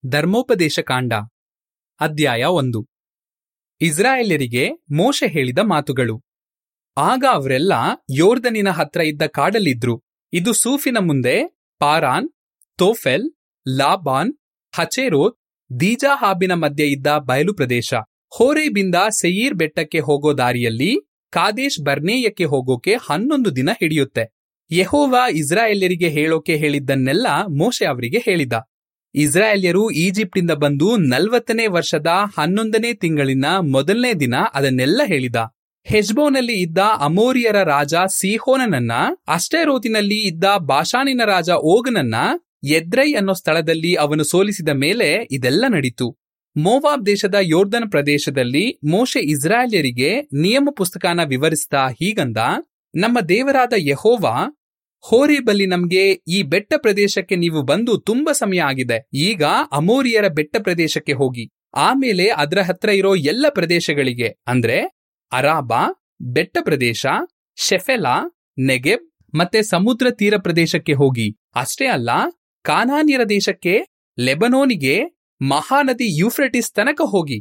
ಧರ್ಮೋಪದೇಶ ಕಾಂಡ ಅಧ್ಯಾಯ ಒಂದು ಇಸ್ರಾಯೇಲ್ಯರಿಗೆ ಮೋಶೆ ಹೇಳಿದ ಮಾತುಗಳು ಆಗ ಅವರೆಲ್ಲ ಯೋರ್ದನಿನ ಹತ್ರ ಇದ್ದ ಕಾಡಲ್ಲಿದ್ರು ಇದು ಸೂಫಿನ ಮುಂದೆ ಪಾರಾನ್ ತೋಫೆಲ್ ಲಾಬಾನ್ ಹಚೇರೋತ್ ದೀಜಾಹಾಬಿನ ಮಧ್ಯೆ ಇದ್ದ ಬಯಲು ಪ್ರದೇಶ ಹೋರೇಬಿಂದ ಸೆಯೀರ್ ಬೆಟ್ಟಕ್ಕೆ ಹೋಗೋ ದಾರಿಯಲ್ಲಿ ಕಾದೇಶ್ ಬರ್ನೇಯಕ್ಕೆ ಹೋಗೋಕೆ ಹನ್ನೊಂದು ದಿನ ಹಿಡಿಯುತ್ತೆ ಯೆಹೋವ ಇಸ್ರಾಯೇಲ್ಯರಿಗೆ ಹೇಳೋಕೆ ಹೇಳಿದ್ದನ್ನೆಲ್ಲ ಮೋಶೆ ಅವರಿಗೆ ಹೇಳಿದ ಇಸ್ರಾಯೇಲ್ಯರು ಈಜಿಪ್ಟಿಂದ ಬಂದು ನಲ್ವತ್ತನೇ ವರ್ಷದ ಹನ್ನೊಂದನೇ ತಿಂಗಳಿನ ಮೊದಲನೇ ದಿನ ಅದನ್ನೆಲ್ಲ ಹೇಳಿದ ಹೆಜ್ಬೋನಲ್ಲಿ ಇದ್ದ ಅಮೋರಿಯರ ರಾಜ ಸೀಹೋನನನ್ನ ಅಷ್ಟೇರೋತಿನಲ್ಲಿ ಇದ್ದ ಬಾಷಾನಿನ ರಾಜ ಓಗನನ್ನ ಎದ್ರೈ ಅನ್ನೋ ಸ್ಥಳದಲ್ಲಿ ಅವನು ಸೋಲಿಸಿದ ಮೇಲೆ ಇದೆಲ್ಲ ನಡೀತು ಮೋವಾಬ್ ದೇಶದ ಯೋರ್ದನ್ ಪ್ರದೇಶದಲ್ಲಿ ಮೋಶೆ ಇಸ್ರಾಯೇಲ್ಯರಿಗೆ ನಿಯಮ ಪುಸ್ತಕನ ವಿವರಿಸ್ತಾ ಹೀಗಂದ ನಮ್ಮ ದೇವರಾದ ಯಹೋವ ಹೋರೇಬಲ್ಲಿ ನಮ್ಗೆ ಈ ಬೆಟ್ಟ ಪ್ರದೇಶಕ್ಕೆ ನೀವು ಬಂದು ತುಂಬಾ ಸಮಯ ಆಗಿದೆ ಈಗ ಅಮೋರಿಯರ ಬೆಟ್ಟ ಪ್ರದೇಶಕ್ಕೆ ಹೋಗಿ ಆಮೇಲೆ ಅದರ ಹತ್ರ ಇರೋ ಎಲ್ಲ ಪ್ರದೇಶಗಳಿಗೆ ಅಂದ್ರೆ ಅರಾಬಾ ಬೆಟ್ಟ ಪ್ರದೇಶ ಶೆಫೆಲಾ ನೆಗೆಬ್ ಮತ್ತೆ ಸಮುದ್ರ ತೀರ ಪ್ರದೇಶಕ್ಕೆ ಹೋಗಿ ಅಷ್ಟೇ ಅಲ್ಲ ಕಾನಾನ್ಯರ ದೇಶಕ್ಕೆ ಲೆಬನೋನಿಗೆ ಮಹಾನದಿ ಯೂಫ್ರೆಟಿಸ್ ತನಕ ಹೋಗಿ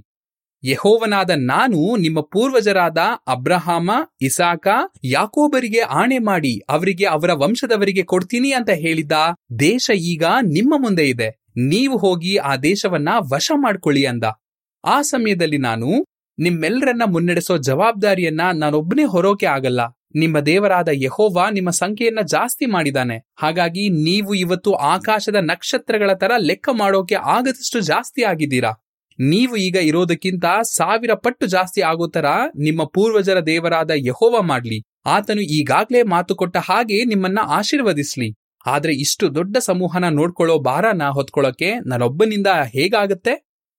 ಯಹೋವನಾದ ನಾನು ನಿಮ್ಮ ಪೂರ್ವಜರಾದ ಅಬ್ರಹಾಮ ಇಸಾಕ ಯಾಕೋಬರಿಗೆ ಆಣೆ ಮಾಡಿ ಅವರಿಗೆ ಅವರ ವಂಶದವರಿಗೆ ಕೊಡ್ತೀನಿ ಅಂತ ಹೇಳಿದ ದೇಶ ಈಗ ನಿಮ್ಮ ಮುಂದೆ ಇದೆ ನೀವು ಹೋಗಿ ಆ ದೇಶವನ್ನ ವಶ ಮಾಡ್ಕೊಳ್ಳಿ ಅಂದ ಆ ಸಮಯದಲ್ಲಿ ನಾನು ನಿಮ್ಮೆಲ್ಲರನ್ನ ಮುನ್ನಡೆಸೋ ಜವಾಬ್ದಾರಿಯನ್ನ ನಾನೊಬ್ಬನೇ ಹೊರೋಕೆ ಆಗಲ್ಲ ನಿಮ್ಮ ದೇವರಾದ ಯಹೋವ ನಿಮ್ಮ ಸಂಖ್ಯೆಯನ್ನ ಜಾಸ್ತಿ ಮಾಡಿದಾನೆ ಹಾಗಾಗಿ ನೀವು ಇವತ್ತು ಆಕಾಶದ ನಕ್ಷತ್ರಗಳ ತರ ಲೆಕ್ಕ ಮಾಡೋಕೆ ಆಗದಷ್ಟು ಜಾಸ್ತಿ ಆಗಿದ್ದೀರಾ ನೀವು ಈಗ ಇರೋದಕ್ಕಿಂತ ಸಾವಿರ ಪಟ್ಟು ಜಾಸ್ತಿ ಆಗೋ ತರ ನಿಮ್ಮ ಪೂರ್ವಜರ ದೇವರಾದ ಯಹೋವ ಮಾಡ್ಲಿ ಆತನು ಈಗಾಗ್ಲೇ ಮಾತು ಕೊಟ್ಟ ಹಾಗೆ ನಿಮ್ಮನ್ನ ಆಶೀರ್ವದಿಸ್ಲಿ ಆದ್ರೆ ಇಷ್ಟು ದೊಡ್ಡ ಸಮೂಹನ ನೋಡ್ಕೊಳ್ಳೋ ಭಾರನ ಹೊತ್ಕೊಳ್ಳೋಕೆ ನಾನೊಬ್ಬನಿಂದ ಹೇಗಾಗತ್ತೆ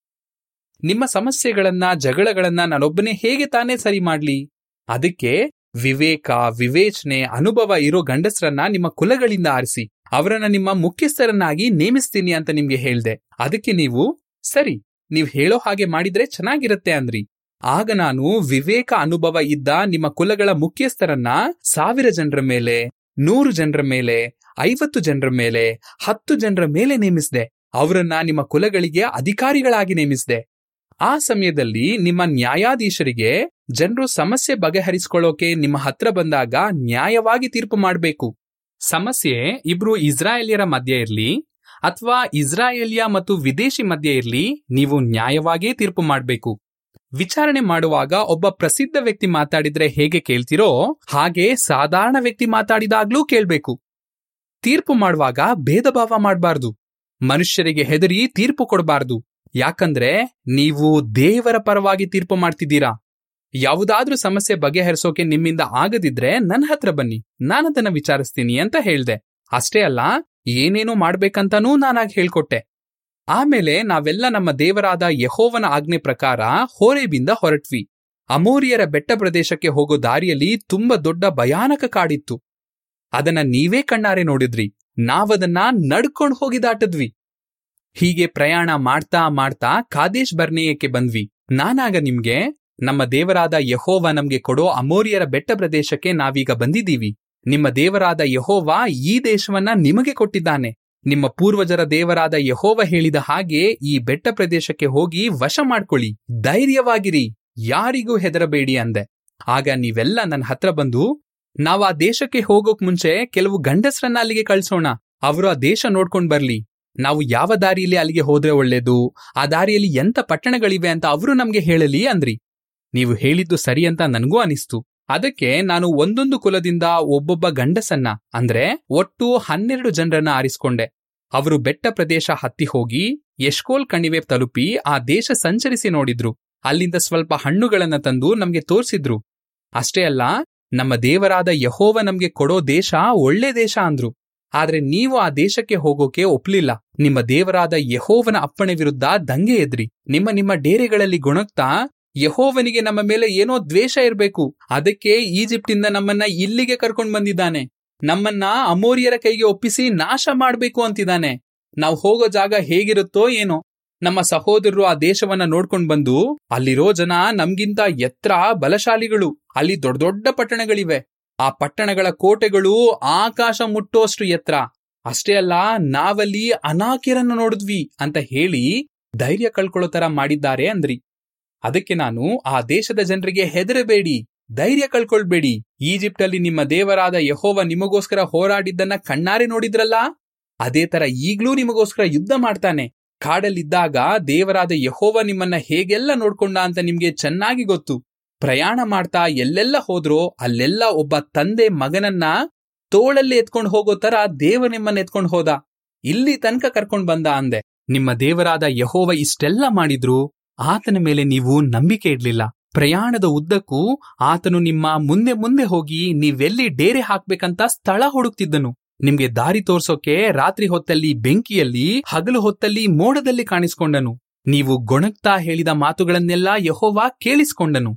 ನಿಮ್ಮ ಸಮಸ್ಯೆಗಳನ್ನ ಜಗಳಗಳನ್ನ ನಾನೊಬ್ಬನೇ ಹೇಗೆ ತಾನೇ ಸರಿ ಮಾಡ್ಲಿ ಅದಕ್ಕೆ ವಿವೇಕ ವಿವೇಚನೆ ಅನುಭವ ಇರೋ ಗಂಡಸರನ್ನ ನಿಮ್ಮ ಕುಲಗಳಿಂದ ಆರಿಸಿ ಅವರನ್ನ ನಿಮ್ಮ ಮುಖ್ಯಸ್ಥರನ್ನಾಗಿ ನೇಮಿಸ್ತೀನಿ ಅಂತ ನಿಮ್ಗೆ ಹೇಳ್ದೆ ಅದಕ್ಕೆ ನೀವು ಸರಿ ನೀವ್ ಹೇಳೋ ಹಾಗೆ ಮಾಡಿದ್ರೆ ಚೆನ್ನಾಗಿರುತ್ತೆ ಅಂದ್ರಿ ಆಗ ನಾನು ವಿವೇಕ ಅನುಭವ ಇದ್ದ ನಿಮ್ಮ ಕುಲಗಳ ಮುಖ್ಯಸ್ಥರನ್ನ ಸಾವಿರ ಜನರ ಮೇಲೆ ನೂರು ಜನರ ಮೇಲೆ ಐವತ್ತು ಜನರ ಮೇಲೆ ಹತ್ತು ಜನರ ಮೇಲೆ ನೇಮಿಸಿದೆ ಅವರನ್ನ ನಿಮ್ಮ ಕುಲಗಳಿಗೆ ಅಧಿಕಾರಿಗಳಾಗಿ ನೇಮಿಸಿದೆ ಆ ಸಮಯದಲ್ಲಿ ನಿಮ್ಮ ನ್ಯಾಯಾಧೀಶರಿಗೆ ಜನರು ಸಮಸ್ಯೆ ಬಗೆಹರಿಸಿಕೊಳ್ಳೋಕೆ ನಿಮ್ಮ ಹತ್ರ ಬಂದಾಗ ನ್ಯಾಯವಾಗಿ ತೀರ್ಪು ಮಾಡಬೇಕು ಸಮಸ್ಯೆ ಇಬ್ರು ಇಸ್ರಾಯೇಲಿಯರ ಮಧ್ಯೆ ಇರ್ಲಿ ಅಥವಾ ಇಸ್ರಾಯೇಲಿಯ ಮತ್ತು ವಿದೇಶಿ ಮಧ್ಯೆ ಇರ್ಲಿ ನೀವು ನ್ಯಾಯವಾಗಿಯೇ ತೀರ್ಪು ಮಾಡಬೇಕು ವಿಚಾರಣೆ ಮಾಡುವಾಗ ಒಬ್ಬ ಪ್ರಸಿದ್ಧ ವ್ಯಕ್ತಿ ಮಾತಾಡಿದ್ರೆ ಹೇಗೆ ಕೇಳ್ತಿರೋ ಹಾಗೆ ಸಾಧಾರಣ ವ್ಯಕ್ತಿ ಮಾತಾಡಿದಾಗ್ಲೂ ಕೇಳ್ಬೇಕು ತೀರ್ಪು ಮಾಡುವಾಗ ಭೇದ ಭಾವ ಮಾಡಬಾರ್ದು ಮನುಷ್ಯರಿಗೆ ಹೆದರಿ ತೀರ್ಪು ಕೊಡಬಾರ್ದು ಯಾಕಂದ್ರೆ ನೀವು ದೇವರ ಪರವಾಗಿ ತೀರ್ಪು ಮಾಡ್ತಿದ್ದೀರಾ ಯಾವುದಾದ್ರೂ ಸಮಸ್ಯೆ ಬಗೆಹರಿಸೋಕೆ ನಿಮ್ಮಿಂದ ಆಗದಿದ್ರೆ ನನ್ನ ಹತ್ರ ಬನ್ನಿ ನಾನದನ್ನ ವಿಚಾರಿಸ್ತೀನಿ ಅಂತ ಹೇಳ್ದೆ ಅಷ್ಟೇ ಅಲ್ಲ ಏನೇನೋ ಮಾಡ್ಬೇಕಂತಾನೂ ನಾನಾಗಿ ಹೇಳ್ಕೊಟ್ಟೆ ಆಮೇಲೆ ನಾವೆಲ್ಲ ನಮ್ಮ ದೇವರಾದ ಯಹೋವನ ಆಜ್ಞೆ ಪ್ರಕಾರ ಹೋರೇಬಿಂದ ಹೊರಟ್ವಿ ಅಮೋರಿಯರ ಬೆಟ್ಟ ಪ್ರದೇಶಕ್ಕೆ ಹೋಗೋ ದಾರಿಯಲ್ಲಿ ತುಂಬಾ ದೊಡ್ಡ ಭಯಾನಕ ಕಾಡಿತ್ತು ಅದನ್ನ ನೀವೇ ಕಣ್ಣಾರೆ ನೋಡಿದ್ರಿ ನಾವದನ್ನ ನಡ್ಕೊಂಡು ಹೋಗಿ ದಾಟದ್ವಿ ಹೀಗೆ ಪ್ರಯಾಣ ಮಾಡ್ತಾ ಮಾಡ್ತಾ ಕಾದೇಶ್ ಬರ್ನೇಯಕ್ಕೆ ಬಂದ್ವಿ ನಾನಾಗ ನಿಮ್ಗೆ ನಮ್ಮ ದೇವರಾದ ಯಹೋವ ನಮ್ಗೆ ಕೊಡೋ ಅಮೋರಿಯರ ಬೆಟ್ಟ ಪ್ರದೇಶಕ್ಕೆ ನಾವೀಗ ಬಂದಿದ್ದೀವಿ ನಿಮ್ಮ ದೇವರಾದ ಯಹೋವ ಈ ದೇಶವನ್ನ ನಿಮಗೆ ಕೊಟ್ಟಿದ್ದಾನೆ ನಿಮ್ಮ ಪೂರ್ವಜರ ದೇವರಾದ ಯಹೋವ ಹೇಳಿದ ಹಾಗೆ ಈ ಬೆಟ್ಟ ಪ್ರದೇಶಕ್ಕೆ ಹೋಗಿ ವಶ ಮಾಡ್ಕೊಳ್ಳಿ ಧೈರ್ಯವಾಗಿರಿ ಯಾರಿಗೂ ಹೆದರಬೇಡಿ ಅಂದೆ ಆಗ ನೀವೆಲ್ಲ ನನ್ನ ಹತ್ರ ಬಂದು ನಾವು ಆ ದೇಶಕ್ಕೆ ಹೋಗೋಕ್ ಮುಂಚೆ ಕೆಲವು ಗಂಡಸರನ್ನ ಅಲ್ಲಿಗೆ ಕಳ್ಸೋಣ ಅವರು ಆ ದೇಶ ನೋಡ್ಕೊಂಡ್ ಬರ್ಲಿ ನಾವು ಯಾವ ದಾರಿಯಲ್ಲಿ ಅಲ್ಲಿಗೆ ಹೋದ್ರೆ ಒಳ್ಳೇದು ಆ ದಾರಿಯಲ್ಲಿ ಎಂತ ಪಟ್ಟಣಗಳಿವೆ ಅಂತ ಅವರು ನಮ್ಗೆ ಹೇಳಲಿ ಅಂದ್ರಿ ನೀವು ಹೇಳಿದ್ದು ಸರಿ ಅಂತ ನನಗೂ ಅನಿಸ್ತು ಅದಕ್ಕೆ ನಾನು ಒಂದೊಂದು ಕುಲದಿಂದ ಒಬ್ಬೊಬ್ಬ ಗಂಡಸನ್ನ ಅಂದ್ರೆ ಒಟ್ಟು ಹನ್ನೆರಡು ಜನರನ್ನ ಆರಿಸ್ಕೊಂಡೆ ಅವರು ಬೆಟ್ಟ ಪ್ರದೇಶ ಹತ್ತಿ ಹೋಗಿ ಯಶ್ಕೋಲ್ ಕಣಿವೆ ತಲುಪಿ ಆ ದೇಶ ಸಂಚರಿಸಿ ನೋಡಿದ್ರು ಅಲ್ಲಿಂದ ಸ್ವಲ್ಪ ಹಣ್ಣುಗಳನ್ನ ತಂದು ನಮ್ಗೆ ತೋರ್ಸಿದ್ರು ಅಷ್ಟೇ ಅಲ್ಲ ನಮ್ಮ ದೇವರಾದ ಯಹೋವ ನಮ್ಗೆ ಕೊಡೋ ದೇಶ ಒಳ್ಳೆ ದೇಶ ಅಂದ್ರು ಆದ್ರೆ ನೀವು ಆ ದೇಶಕ್ಕೆ ಹೋಗೋಕೆ ಒಪ್ಲಿಲ್ಲ ನಿಮ್ಮ ದೇವರಾದ ಯಹೋವನ ಅಪ್ಪಣೆ ವಿರುದ್ಧ ದಂಗೆ ಎದ್ರಿ ನಿಮ್ಮ ನಿಮ್ಮ ಡೇರೆಗಳಲ್ಲಿ ಗುಣಕ್ತಾ ಯಹೋವನಿಗೆ ನಮ್ಮ ಮೇಲೆ ಏನೋ ದ್ವೇಷ ಇರಬೇಕು ಅದಕ್ಕೆ ಈಜಿಪ್ಟಿಂದ ನಮ್ಮನ್ನ ಇಲ್ಲಿಗೆ ಕರ್ಕೊಂಡ್ ಬಂದಿದ್ದಾನೆ ನಮ್ಮನ್ನ ಅಮೋರಿಯರ ಕೈಗೆ ಒಪ್ಪಿಸಿ ನಾಶ ಮಾಡ್ಬೇಕು ಅಂತಿದ್ದಾನೆ ನಾವು ಹೋಗೋ ಜಾಗ ಹೇಗಿರುತ್ತೋ ಏನೋ ನಮ್ಮ ಸಹೋದರರು ಆ ದೇಶವನ್ನ ನೋಡ್ಕೊಂಡ್ ಬಂದು ಅಲ್ಲಿರೋ ಜನ ನಮ್ಗಿಂತ ಎತ್ತರ ಬಲಶಾಲಿಗಳು ಅಲ್ಲಿ ದೊಡ್ಡ ದೊಡ್ಡ ಪಟ್ಟಣಗಳಿವೆ ಆ ಪಟ್ಟಣಗಳ ಕೋಟೆಗಳು ಆಕಾಶ ಮುಟ್ಟೋಷ್ಟು ಎತ್ತರ ಅಷ್ಟೇ ಅಲ್ಲ ನಾವಲ್ಲಿ ಅನಾಕ್ಯರನ್ನು ನೋಡಿದ್ವಿ ಅಂತ ಹೇಳಿ ಧೈರ್ಯ ಕಳ್ಕೊಳ್ಳೋ ತರ ಮಾಡಿದ್ದಾರೆ ಅಂದ್ರಿ ಅದಕ್ಕೆ ನಾನು ಆ ದೇಶದ ಜನರಿಗೆ ಹೆದರಬೇಡಿ ಧೈರ್ಯ ಕಳ್ಕೊಳ್ಬೇಡಿ ಈಜಿಪ್ಟ್ ಅಲ್ಲಿ ನಿಮ್ಮ ದೇವರಾದ ಯಹೋವ ನಿಮಗೋಸ್ಕರ ಹೋರಾಡಿದ್ದನ್ನ ಕಣ್ಣಾರೆ ನೋಡಿದ್ರಲ್ಲ ಅದೇ ತರ ಈಗ್ಲೂ ನಿಮಗೋಸ್ಕರ ಯುದ್ಧ ಮಾಡ್ತಾನೆ ಕಾಡಲ್ಲಿದ್ದಾಗ ದೇವರಾದ ಯಹೋವ ನಿಮ್ಮನ್ನ ಹೇಗೆಲ್ಲ ನೋಡ್ಕೊಂಡ ಅಂತ ನಿಮ್ಗೆ ಚೆನ್ನಾಗಿ ಗೊತ್ತು ಪ್ರಯಾಣ ಮಾಡ್ತಾ ಎಲ್ಲೆಲ್ಲ ಹೋದ್ರೋ ಅಲ್ಲೆಲ್ಲ ಒಬ್ಬ ತಂದೆ ಮಗನನ್ನ ತೋಳಲ್ಲಿ ಎತ್ಕೊಂಡು ಹೋಗೋ ತರ ದೇವ ನಿಮ್ಮನ್ನ ಎತ್ಕೊಂಡು ಹೋದ ಇಲ್ಲಿ ತನಕ ಕರ್ಕೊಂಡ್ ಬಂದ ಅಂದೆ ನಿಮ್ಮ ದೇವರಾದ ಯಹೋವ ಇಷ್ಟೆಲ್ಲ ಮಾಡಿದ್ರು ಆತನ ಮೇಲೆ ನೀವು ನಂಬಿಕೆ ಇಡ್ಲಿಲ್ಲ ಪ್ರಯಾಣದ ಉದ್ದಕ್ಕೂ ಆತನು ನಿಮ್ಮ ಮುಂದೆ ಮುಂದೆ ಹೋಗಿ ನೀವೆಲ್ಲಿ ಡೇರೆ ಹಾಕ್ಬೇಕಂತ ಸ್ಥಳ ಹುಡುಕ್ತಿದ್ದನು ನಿಮ್ಗೆ ದಾರಿ ತೋರ್ಸೋಕೆ ರಾತ್ರಿ ಹೊತ್ತಲ್ಲಿ ಬೆಂಕಿಯಲ್ಲಿ ಹಗಲು ಹೊತ್ತಲ್ಲಿ ಮೋಡದಲ್ಲಿ ಕಾಣಿಸ್ಕೊಂಡನು ನೀವು ಗೊಣಗ್ತಾ ಹೇಳಿದ ಮಾತುಗಳನ್ನೆಲ್ಲ ಯಹೋವ ಕೇಳಿಸ್ಕೊಂಡನು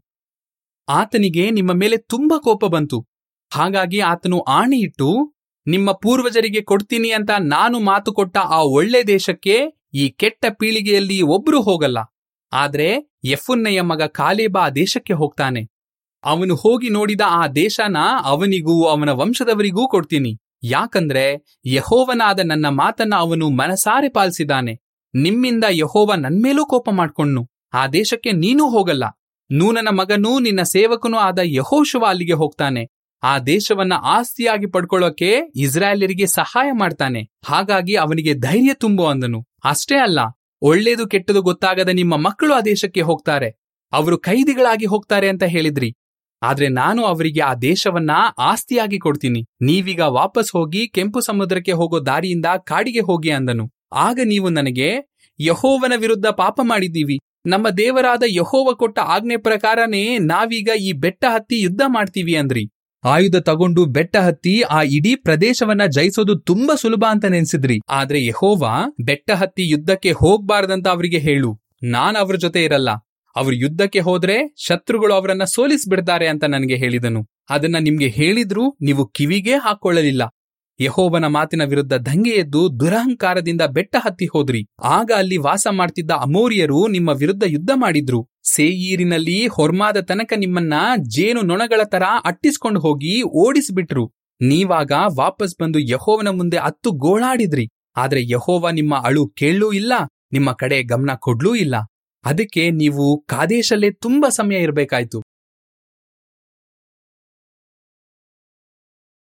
ಆತನಿಗೆ ನಿಮ್ಮ ಮೇಲೆ ತುಂಬಾ ಕೋಪ ಬಂತು ಹಾಗಾಗಿ ಆತನು ಆಣೆ ಇಟ್ಟು ನಿಮ್ಮ ಪೂರ್ವಜರಿಗೆ ಕೊಡ್ತೀನಿ ಅಂತ ನಾನು ಮಾತು ಕೊಟ್ಟ ಆ ಒಳ್ಳೆ ದೇಶಕ್ಕೆ ಈ ಕೆಟ್ಟ ಪೀಳಿಗೆಯಲ್ಲಿ ಒಬ್ರು ಹೋಗಲ್ಲ ಆದ್ರೆ ಯಫುನ್ನೆಯ ಮಗ ಕಾಲೇಬ ಆ ದೇಶಕ್ಕೆ ಹೋಗ್ತಾನೆ ಅವನು ಹೋಗಿ ನೋಡಿದ ಆ ದೇಶನ ಅವನಿಗೂ ಅವನ ವಂಶದವರಿಗೂ ಕೊಡ್ತೀನಿ ಯಾಕಂದ್ರೆ ಯಹೋವನಾದ ನನ್ನ ಮಾತನ್ನ ಅವನು ಮನಸಾರೆ ಪಾಲಿಸಿದಾನೆ ನಿಮ್ಮಿಂದ ಯಹೋವ ನನ್ಮೇಲೂ ಕೋಪ ಮಾಡ್ಕೊಂಡು ಆ ದೇಶಕ್ಕೆ ನೀನೂ ಹೋಗಲ್ಲ ನೂನನ ಮಗನೂ ನಿನ್ನ ಸೇವಕನೂ ಆದ ಯಹೋಶುವ ಅಲ್ಲಿಗೆ ಹೋಗ್ತಾನೆ ಆ ದೇಶವನ್ನ ಆಸ್ತಿಯಾಗಿ ಪಡ್ಕೊಳ್ಳೋಕೆ ಇಸ್ರಾಯೇಲರಿಗೆ ಸಹಾಯ ಮಾಡ್ತಾನೆ ಹಾಗಾಗಿ ಅವನಿಗೆ ಧೈರ್ಯ ತುಂಬು ಅಂದನು ಅಷ್ಟೇ ಅಲ್ಲ ಒಳ್ಳೇದು ಕೆಟ್ಟದು ಗೊತ್ತಾಗದ ನಿಮ್ಮ ಮಕ್ಕಳು ಆ ದೇಶಕ್ಕೆ ಹೋಗ್ತಾರೆ ಅವರು ಕೈದಿಗಳಾಗಿ ಹೋಗ್ತಾರೆ ಅಂತ ಹೇಳಿದ್ರಿ ಆದ್ರೆ ನಾನು ಅವರಿಗೆ ಆ ದೇಶವನ್ನ ಆಸ್ತಿಯಾಗಿ ಕೊಡ್ತೀನಿ ನೀವೀಗ ವಾಪಸ್ ಹೋಗಿ ಕೆಂಪು ಸಮುದ್ರಕ್ಕೆ ಹೋಗೋ ದಾರಿಯಿಂದ ಕಾಡಿಗೆ ಹೋಗಿ ಅಂದನು ಆಗ ನೀವು ನನಗೆ ಯಹೋವನ ವಿರುದ್ಧ ಪಾಪ ಮಾಡಿದ್ದೀವಿ ನಮ್ಮ ದೇವರಾದ ಯಹೋವ ಕೊಟ್ಟ ಆಜ್ಞೆ ಪ್ರಕಾರನೇ ನಾವೀಗ ಈ ಬೆಟ್ಟ ಹತ್ತಿ ಯುದ್ಧ ಮಾಡ್ತೀವಿ ಅಂದ್ರಿ ಆಯುಧ ತಗೊಂಡು ಬೆಟ್ಟ ಹತ್ತಿ ಆ ಇಡೀ ಪ್ರದೇಶವನ್ನ ಜಯಿಸೋದು ತುಂಬಾ ಸುಲಭ ಅಂತ ನೆನ್ಸಿದ್ರಿ ಆದ್ರೆ ಯಹೋವ ಬೆಟ್ಟ ಹತ್ತಿ ಯುದ್ಧಕ್ಕೆ ಹೋಗ್ಬಾರ್ದಂತ ಅವರಿಗೆ ಹೇಳು ನಾನ್ ಅವ್ರ ಜೊತೆ ಇರಲ್ಲ ಅವ್ರು ಯುದ್ಧಕ್ಕೆ ಹೋದ್ರೆ ಶತ್ರುಗಳು ಅವರನ್ನ ಸೋಲಿಸ್ಬಿಡ್ತಾರೆ ಅಂತ ನನಗೆ ಹೇಳಿದನು ಅದನ್ನ ನಿಮ್ಗೆ ಹೇಳಿದ್ರೂ ನೀವು ಕಿವಿಗೆ ಹಾಕೊಳ್ಳಲಿಲ್ಲ ಯಹೋವನ ಮಾತಿನ ವಿರುದ್ಧ ದಂಗೆ ಎದ್ದು ದುರಹಂಕಾರದಿಂದ ಬೆಟ್ಟ ಹತ್ತಿ ಹೋದ್ರಿ ಆಗ ಅಲ್ಲಿ ವಾಸ ಮಾಡ್ತಿದ್ದ ಅಮೋರಿಯರು ನಿಮ್ಮ ವಿರುದ್ಧ ಯುದ್ಧ ಮಾಡಿದ್ರು ಸೇಯೀರಿನಲ್ಲಿ ಹೊರ್ಮಾದ ತನಕ ನಿಮ್ಮನ್ನ ಜೇನು ನೊಣಗಳ ತರ ಅಟ್ಟಿಸ್ಕೊಂಡು ಹೋಗಿ ಓಡಿಸ್ಬಿಟ್ರು ನೀವಾಗ ವಾಪಸ್ ಬಂದು ಯಹೋವನ ಮುಂದೆ ಅತ್ತು ಗೋಳಾಡಿದ್ರಿ ಆದ್ರೆ ಯಹೋವ ನಿಮ್ಮ ಅಳು ಕೇಳಲೂ ಇಲ್ಲ ನಿಮ್ಮ ಕಡೆ ಗಮನ ಕೊಡ್ಲೂ ಇಲ್ಲ ಅದಕ್ಕೆ ನೀವು ಕಾದೇಶಲ್ಲೇ ತುಂಬಾ ಸಮಯ ಇರಬೇಕಾಯ್ತು